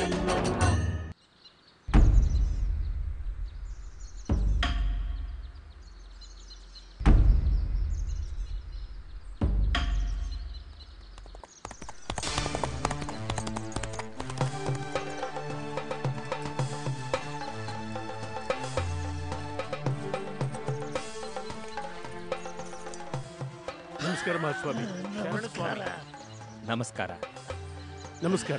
ನಮಸ್ಕಾರ ಮಹಾಸ್ವಾಮಿ ಶರಣು ಸ್ವಾಮಿ ನಮಸ್ಕಾರ ನಮಸ್ಕಾರ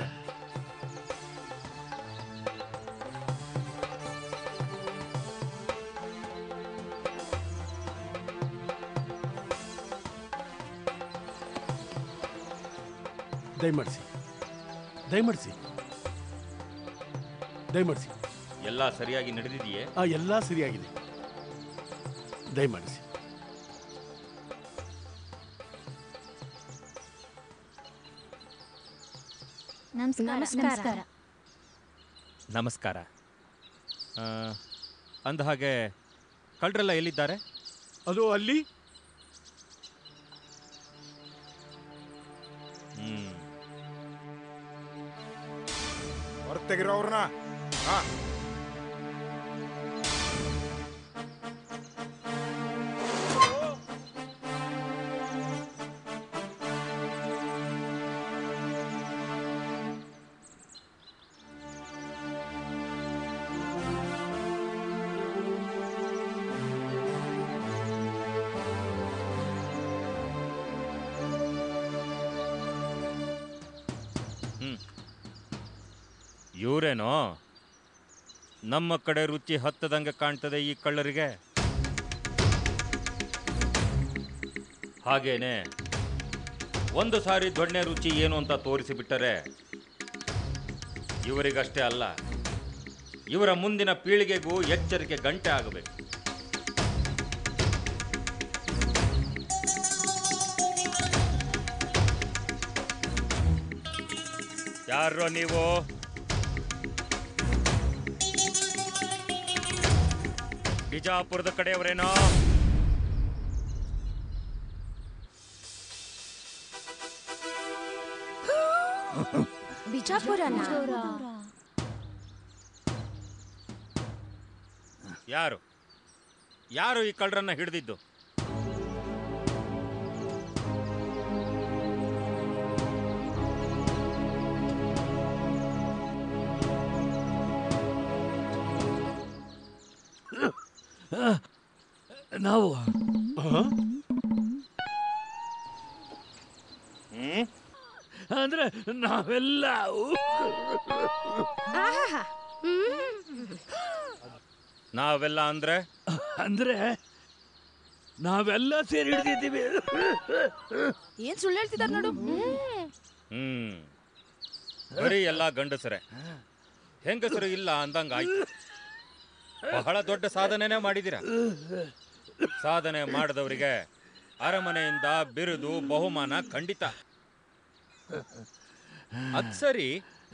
ದಯಮಾಡಿಸಿ ದಯಮಾಡಿಸಿ ದಯಮಾಡಿಸಿ ಎಲ್ಲ ಸರಿಯಾಗಿ ನಡೆದಿದೆಯೇ ಆ ಎಲ್ಲ ಸರಿಯಾಗಿದೆ ದಯಮಾಡಿಸಿ ನಮಸ್ಕಾರ ನಮಸ್ಕಾರ ಆ, ಅಂದ ಹಾಗೆ ಕಳ್ಳರೆಲ್ಲ ಎಲ್ಲಿದ್ದಾರೆ ಅದು ಅಲ್ಲಿ ಹ್ಮ್ ಹೊರತೆಗಿರೋ ಅವ್ರನ್ನ ಹಾ ಇವರೇನೋ ನಮ್ಮ ಕಡೆ ರುಚಿ ಹತ್ತದಂಗೆ ಕಾಣ್ತದೆ ಈ ಕಳ್ಳರಿಗೆ ಹಾಗೇನೆ ಒಂದು ಸಾರಿ ದೊಣ್ಣೆ ರುಚಿ ಏನು ಅಂತ ತೋರಿಸಿಬಿಟ್ಟರೆ ಇವರಿಗಷ್ಟೇ ಅಲ್ಲ ಇವರ ಮುಂದಿನ ಪೀಳಿಗೆಗೂ ಎಚ್ಚರಿಕೆ ಗಂಟೆ ಆಗಬೇಕು ಯಾರೋ ನೀವು ಬಿಜಾಪುರದ ಕಡೆಯವರೇನೋ ಬಿಜಾಪುರನ ಯಾರು ಯಾರು ಈ ಕಳ್ಳರನ್ನ ಹಿಡಿದಿದ್ದು ನಾವು ಅಂದ್ರೆ ನಾವೆಲ್ಲ ನಾವೆಲ್ಲ ಅಂದ್ರೆ ಅಂದ್ರೆ ನಾವೆಲ್ಲ ಸೇರಿ ಹಿಡಿದಿದ್ದೀವಿ ಏನ್ ಸುಳ್ಳು ಹೇಳ್ತಿದಾರ ನೋಡು ಹ್ಮ್ ಬರೀ ಎಲ್ಲ ಗಂಡಸರೇ ಹೆಂಗಸರು ಇಲ್ಲ ಅಂದಂಗಾಯ್ತು ಬಹಳ ದೊಡ್ಡ ಸಾಧನೆನೇ ಮಾಡಿದಿರ ಸಾಧನೆ ಮಾಡಿದವರಿಗೆ ಅರಮನೆಯಿಂದ ಬಿರುದು ಬಹುಮಾನ ಖಂಡಿತ ಅದ್ ಸರಿ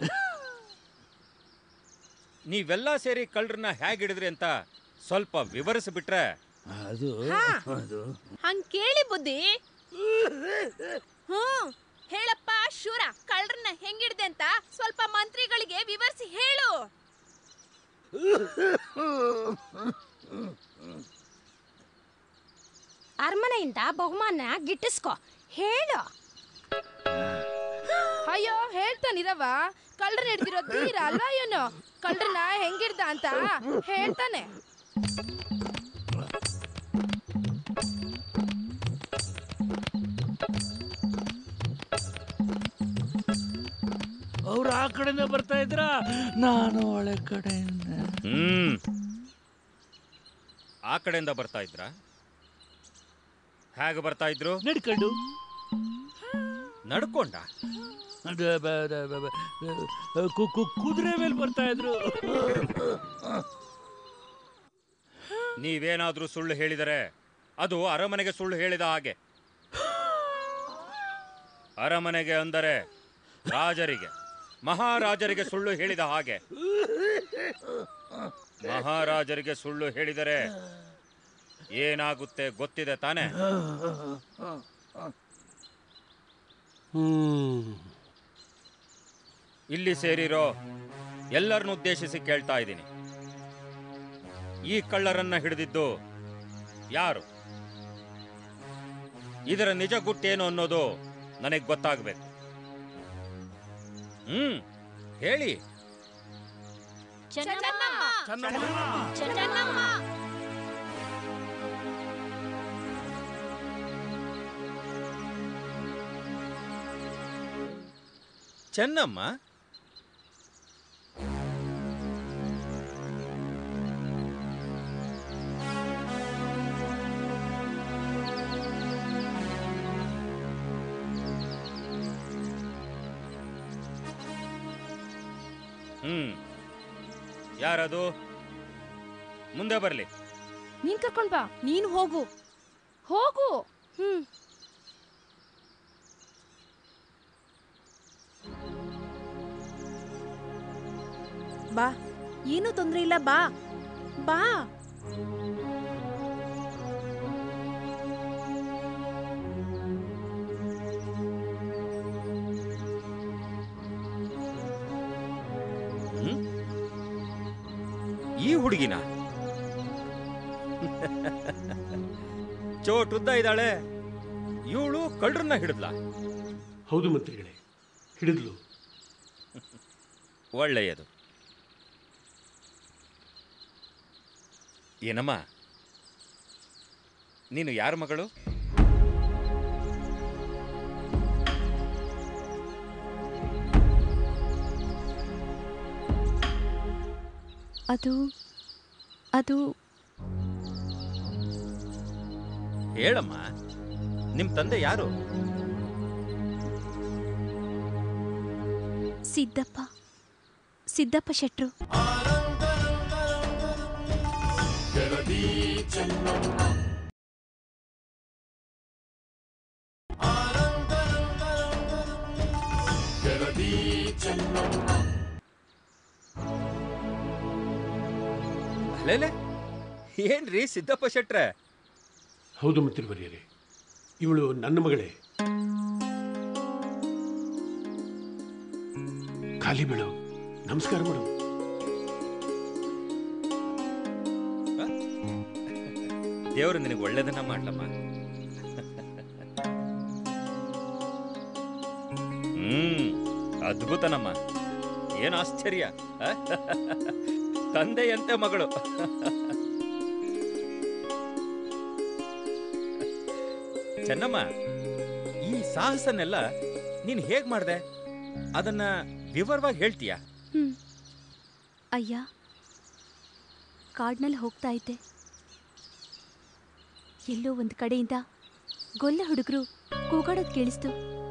ನೀವೆಲ್ಲ ಸೇರಿ ಕಳ್ಳರನ್ನ ಹೇಗೆ ಹಿಡಿದ್ರಿ ಅಂತ ಸ್ವಲ್ಪ ವಿವರಿಸ್ಬಿಟ್ರೆ ಅದು ಹಾ. ಅದು ಹಂಗ್ ಕೇಳಿ ಬುದ್ಧಿ ಹ್ಮ್ ಹೇಳಪ್ಪ ಶೂರ ಕಳ್ಳರನ್ನ ಹೆಂಗಿಡ್ದೆ ಅಂತ ಸ್ವಲ್ಪ ಮಂತ್ರಿಗಳಿಗೆ ವಿವರಿಸಿ ಹೇಳು ಅರಮನೆಯಿಂದ ಬಹುಮಾನ ಗಿಟ್ಟಿಸ್ಕೊ ಹೇಳು ಅಯ್ಯೋ ಹೇಳ್ತಾನಿರವ ಕಳ್ಳರನ್ನ ಹಿಡ್ದಿರೋ ತೀರ ಅಲ್ವಾ ಇವನು ಕಳ್ಳರನ್ನ ಹೆಂಗಿಡ್ದ ಅಂತ ಹೇಳ್ತಾನೆ ಅವ್ರು ಆ ಕಡೆಯಿಂದ ಬರ್ತಾ ಇದ್ರ ನಾನು ಒಳ ಕಡೆಯಿಂದ ಹ್ಮ್ ಆ ಕಡೆಯಿಂದ ಬರ್ತಾ ಇದ್ರ ಹೇಗೆ ಬರ್ತಾ ಇದ್ರು ನಡ್ಕೊಂಡು ನಡ್ಕೊಂಡ ಅದು ಬ- ಬ- ಬ- ಬ- ಕು- ಕು- ಕುದುರೆ ಮೇಲೆ ಬರ್ತಾ ಇದ್ರು ನೀವೇನಾದ್ರೂ ಸುಳ್ಳು ಹೇಳಿದರೆ ಅದು ಅರಮನೆಗೆ ಸುಳ್ಳು ಹೇಳಿದ ಹಾಗೆ ಅರಮನೆಗೆ ಅಂದರೆ ರಾಜರಿಗೆ ಮಹಾರಾಜರಿಗೆ ಸುಳ್ಳು ಹೇಳಿದ ಹಾಗೆ ಮಹಾರಾಜರಿಗೆ ಸುಳ್ಳು ಹೇಳಿದರೆ ಏನಾಗುತ್ತೆ ಗೊತ್ತಿದೆ ತಾನೆ ಹ್ಮ್ ಇಲ್ಲಿ ಸೇರಿರೋ ಎಲ್ಲರನ್ನು ಉದ್ದೇಶಿಸಿ ಕೇಳ್ತಾ ಇದ್ದೀನಿ ಈ ಕಳ್ಳರನ್ನ ಹಿಡಿದಿದ್ದು ಯಾರು ಇದರ ನಿಜ ಗುಟ್ಟೇನು ಅನ್ನೋದು ನನಗೆ ಗೊತ್ತಾಗಬೇಕು ಹ್ಮ್ ಹೇಳಿ ಚೆನ್ನಮ್ಮ ಚೆನ್ನಮ್ಮ ಚೆನ್ನಮ್ಮ ಹ್ಮ್ ಯಾರದು ಮುಂದೆ ಬರಲಿ ನೀನ್ ಕರ್ಕೊಂಡ್ ಬಾ ನೀನು ಹೋಗು ಹೋಗು ಹ್ಮ್ ಬಾ ಏನೂ ತೊಂದ್ರೆ ಇಲ್ಲ ಬಾ ಬಾ ಹ್ಮ್? ಈ ಹುಡುಗಿನ ಚೋಟುದ್ದ ಇದ್ದಾಳೆ ಇವಳು ಕಳ್ಳರನ್ನ ಹಿಡಿದ್ಲಾ ಹೌದು ಮಂತ್ರಿಗಳೇ ಹಿಡಿದ್ಲು ಒಳ್ಳೆಯದು ಏನಮ್ಮ ನೀನು ಯಾರ ಮಗಳು ಅದು ಅದು ಹೇಳಮ್ಮ ನಿಮ್ ತಂದೆ ಯಾರು ಸಿದ್ದಪ್ಪ ಸಿದ್ದಪ್ಪ ಶೆಟ್ರು ಅಲ್ಲೇಲೆ ಏನ್ರಿ ಸಿದ್ದಪ್ಪ ಶೆಟ್ರೆ ಹೌದು ಮಂತ್ರಿವರ್ಯರೇ ಇವಳು ನನ್ನ ಮಗಳೇ ಖಾಲಿ ಬೇಡ ನಮಸ್ಕಾರ ಮೇಡಮ್ ದೇವರು ನಿನಗೆ ಒಳ್ಳೇದನ್ನ ಮಾಡ್ಲಮ್ಮ ಹ್ಮ್ ಅದ್ಭುತನಮ್ಮ ಏನು ಆಶ್ಚರ್ಯ ಆ? ತಂದೆಯಂತೆ ಮಗಳು ಚೆನ್ನಮ್ಮ ಈ ಸಾಹಸನ್ನೆಲ್ಲ ನೀನು ಹೇಗ್ ಮಾಡ್ದೆ ಅದನ್ನ ವಿವರವಾಗಿ ಹೇಳ್ತೀಯಾ ಹ್ಮ್ ಅಯ್ಯ ಕಾಡ್ನಲ್ಲಿ ಹೋಗ್ತಾ ಇದ್ದೆ ಎಲ್ಲೋ ಒಂದು ಕಡೆಯಿಂದ ಗೊಲ್ಲ ಹುಡುಗರು ಕೂಗಾಡೋದು ಕೇಳಿಸ್ತು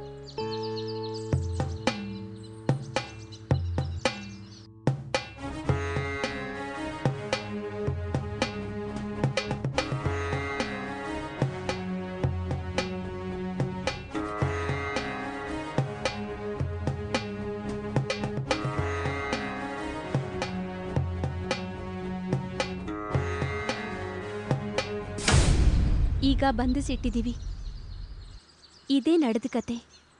ಈಗ ಬಂಧಿಸಿಟ್ಟಿದ್ದೀವಿ ಇದೇ ನಡೆದ ಕತೆ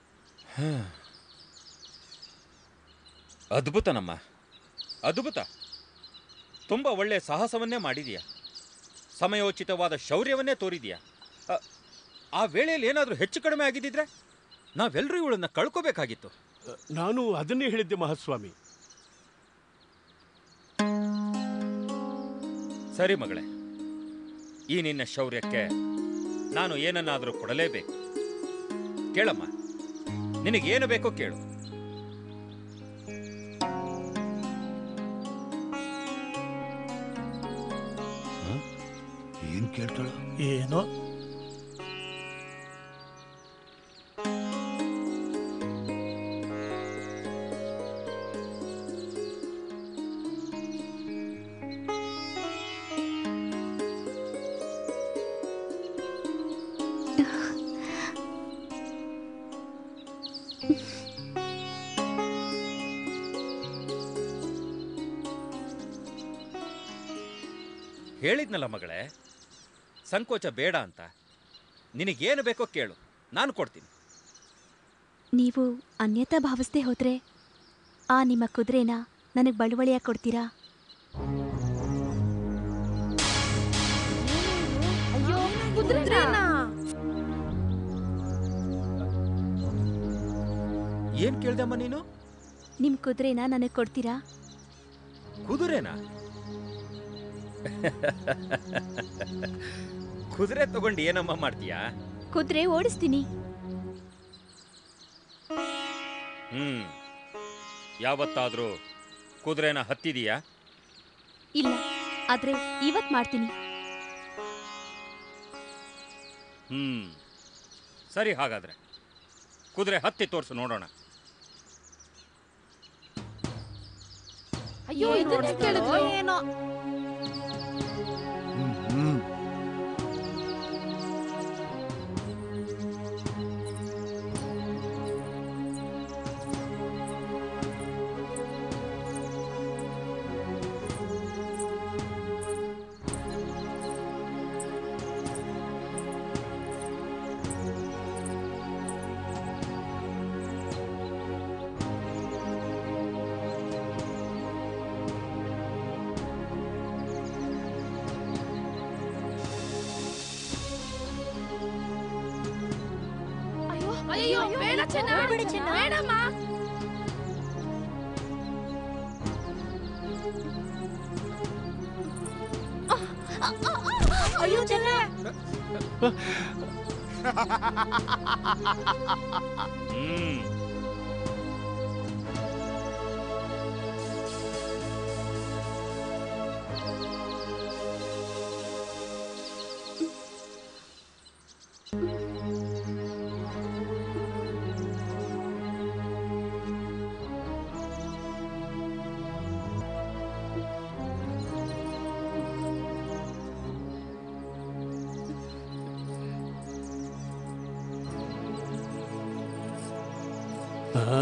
ಅದ್ಭುತನಮ್ಮ ಅದ್ಭುತ ತುಂಬ ಒಳ್ಳೆ ಸಾಹಸವನ್ನೇ ಮಾಡಿದೀಯ ಸಮಯೋಚಿತವಾದ ಶೌರ್ಯವನ್ನೇ ತೋರಿದೀಯ ಅ- ಆ ವೇಳೆಯಲ್ಲಿ ಏನಾದರೂ ಹೆಚ್ಚು ಕಡಿಮೆ ಆಗಿದ್ದಿದ್ರೆ ನಾವೆಲ್ಲರೂ ಇವಳನ್ನ ಕಳ್ಕೋಬೇಕಾಗಿತ್ತು ನಾನು ಅದನ್ನೇ ಹೇಳಿದ್ದೆ ಮಹಾಸ್ವಾಮಿ ಸರಿ ಮಗಳೇ ಈ ನಿನ್ನ ಶೌರ್ಯಕ್ಕೆ ನಾನು ಏನನ್ನಾದರೂ ಕೊಡಲೇಬೇಕು ಕೇಳಮ್ಮ ನಿನಗೇನು ಬೇಕೋ ಕೇಳು ಏನ್ ಕೇಳ್ತಾಳ ಏನೋ ಹೇಳಿದ್ನಲ್ಲ ಮಗಳೇ ಸಂಕೋಚ ಬೇಡ ಅಂತ ನಿನಗೇನು ಬೇಕೋ ಕೇಳು ನಾನು ಕೊಡ್ತೀನಿ ನೀವು ಅನ್ಯತಾ ಭಾವಿಸದೆ ಹೋದ್ರೆ ಆ ನಿಮ್ಮ ಕುದುರೆನ ನನಗೆ ಬಳುವಳಿಯಾಗಿ ಕೊಡ್ತೀರಾ ಅಯ್ಯೋ ಕುದುರೆನಾ ಏನ್ ಕೇಳ್ದಮ್ಮ ನೀನು ನಿಮ್ಮ ಕುದುರೆನ ನನಗೆ ಕೊಡ್ತೀರಾ ಕುದುರೆನಾ ಕುದುರೆ ತಗೊಂಡು ಏನಮ್ಮ ಮಾಡ್ತೀಯಾ ಕುದುರೆ ಓಡಿಸ್ತೀನಿ ಹ್ಮ್ ಯಾವತ್ತಾದ್ರೂ ಕುದುರೆನ ಹತ್ತಿದೀಯಾ ಇಲ್ಲ ಆದ್ರೆ ಇವತ್ ಮಾಡ್ತೀನಿ ಹ್ಮ್ ಸರಿ ಹಾಗಾದ್ರೆ ಕುದುರೆ ಹತ್ತಿ ತೋರ್ಸು ನೋಡೋಣ ಅಯ್ಯೋ ಇದನ್ನೇ ಕೇಳಿದ್ರು ಏನೋ ಅಯ್ಯೋ ಅಯ್ಯೋ ಬೇಡ ಚೆನ್ನ ಬೇಡ ಚೆನ್ನ. ಬೇಡಮ್ಮ ಅಯ್ಯೋ ಚೆನ್ನ ಹ್ಮ್ ಆ,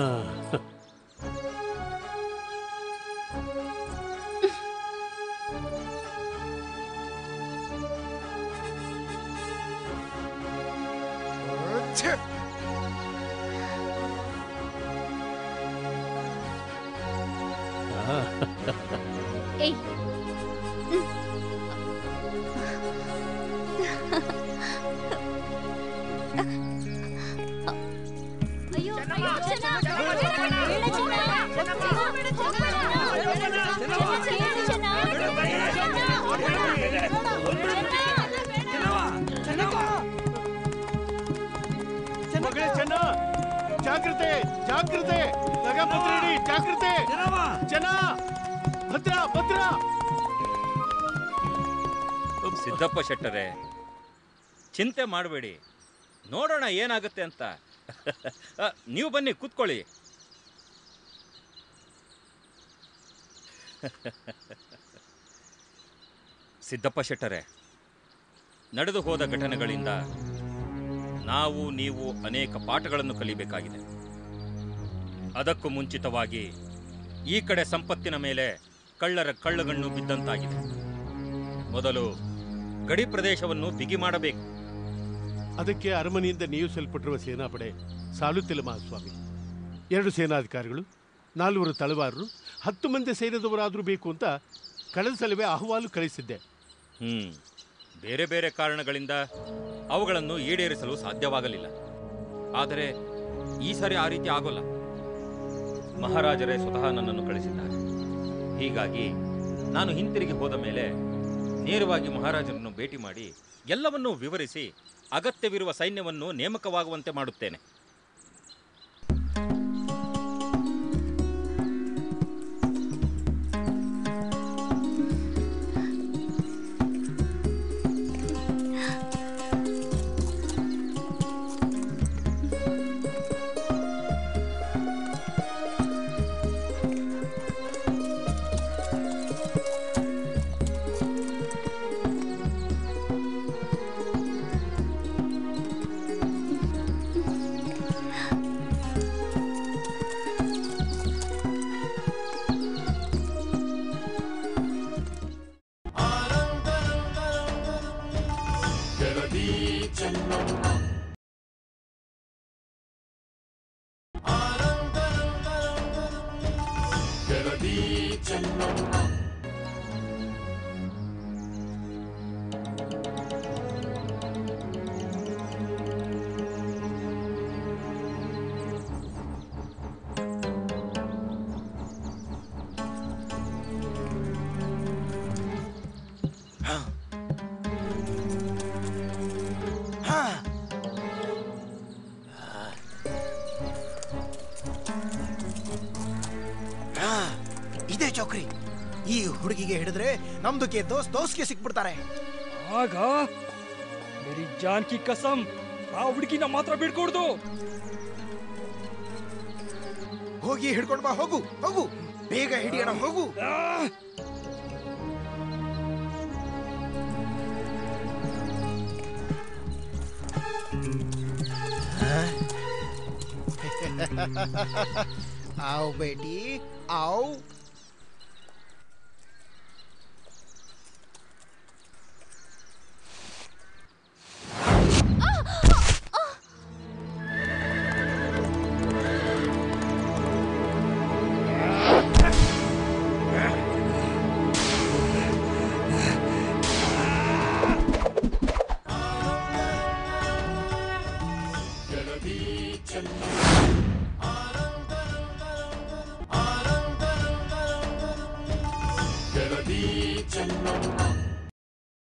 ಛೆ! ಆ, ಏಯ್ ಅಯ್ಯೋ ಅಯ್ಯೋ ಚೆನ್ನ ಬೇಡ ಚೆನ್ನ ಹೋಗ್ಬೇಡ ಚೆನ್ನ ಮಗಳೇ ಚೆನ್ನ ಜಾಗ್ರತೆ ಜಾಗ್ರತೆ ನಗಭದ್ರಡಿ ಜಾಗ್ರತೆ ಚೆನ್ನ ಭದ್ರ ಭದ್ರ ಸಿದ್ದಪ್ಪ ಶೆಟ್ಟರೆ ಚಿಂತೆ ಮಾಡಬೇಡಿ ನೋಡೋಣ ಏನಾಗುತ್ತೆ ಅಂತ ಅ, ನೀವು ಬನ್ನಿ ಕೂತ್ಕೊಳ್ಳಿ ಸಿದ್ದಪ್ಪ ಶೆಟ್ಟರೆ ನಡೆದು ಹೋದ ಘಟನೆಗಳಿಂದ ನಾವು ನೀವು ಅನೇಕ ಪಾಠಗಳನ್ನು ಕಲಿಬೇಕಾಗಿದೆ ಅದಕ್ಕೂ ಮುಂಚಿತವಾಗಿ ಈ ಕಡೆ ಸಂಪತ್ತಿನ ಮೇಲೆ ಕಳ್ಳರ ಕಳ್ಳಗಣ್ಣು ಬಿದ್ದಂತಾಗಿದೆ ಮೊದಲು ಗಡಿ ಪ್ರದೇಶವನ್ನು ಬಿಗಿ ಮಾಡಬೇಕು ಅದಕ್ಕೆ ಅರಮನೆಯಿಂದ ನಿಯೋಜಿಸಲ್ಪಟ್ಟಿರುವ ಸೇನಾಪಡೆ ಸಾಲುತ್ತಿಲ್ಲ ಮಹಾಸ್ವಾಮಿ ಎರಡು ಸೇನಾಧಿಕಾರಿಗಳು ನಾಲ್ವರು ತಳವಾರರು ಹತ್ತು ಮಂದಿ ಸೈನ್ಯದವರಾದರೂ ಬೇಕು ಅಂತ ಕಳೆದ ಸಲವೇ ಅಹವಾಲು ಕಳಿಸಿದ್ದೆ ಹ್ಮ್ ಬೇರೆ ಬೇರೆ ಕಾರಣಗಳಿಂದ ಅವುಗಳನ್ನು ಈಡೇರಿಸಲು ಸಾಧ್ಯವಾಗಲಿಲ್ಲ ಆದರೆ ಈ ಸಾರಿ ಆ ರೀತಿ ಆಗೋಲ್ಲ ಮಹಾರಾಜರೇ ಸ್ವತಃ ನನ್ನನ್ನು ಕಳಿಸಿದ್ದಾರೆ ಹೀಗಾಗಿ ನಾನು ಹಿಂತಿರುಗಿ ಹೋದ ಮೇಲೆ ನೇರವಾಗಿ ಮಹಾರಾಜರನ್ನು ಭೇಟಿ ಮಾಡಿ ಎಲ್ಲವನ್ನೂ ವಿವರಿಸಿ ಅಗತ್ಯವಿರುವ ಸೈನ್ಯವನ್ನು ನೇಮಕವಾಗುವಂತೆ ಮಾಡುತ್ತೇನೆ ಹಾ, ಇದೇ ಚೌಕ್ರಿ ಈ ಹುಡುಗಿಗೆ ಹಿಡಿದ್ರೆ ನಮ್ದಕ್ಕೆ ದೋಸ್ ದೋಸ್ಗೆ ಸಿಕ್ಬಿಡ್ತಾರೆ ಆಗ ಮೇರಿ ಜಾನ್ ಕಿ ಕಸಂ ಆ ಹುಡುಗಿನ ಮಾತ್ರ ಬಿಡ್ಕೊಡ್ದು ಹೋಗಿ ಹಿಡ್ಕೊಂಡು ಬಾ ಹೋಗು ಹೋಗು ಬೇಗ ಹಿಡಿಯೋಣ ಹೋಗು आओ बेटी आओ ಜಗದೀಚನ್ನ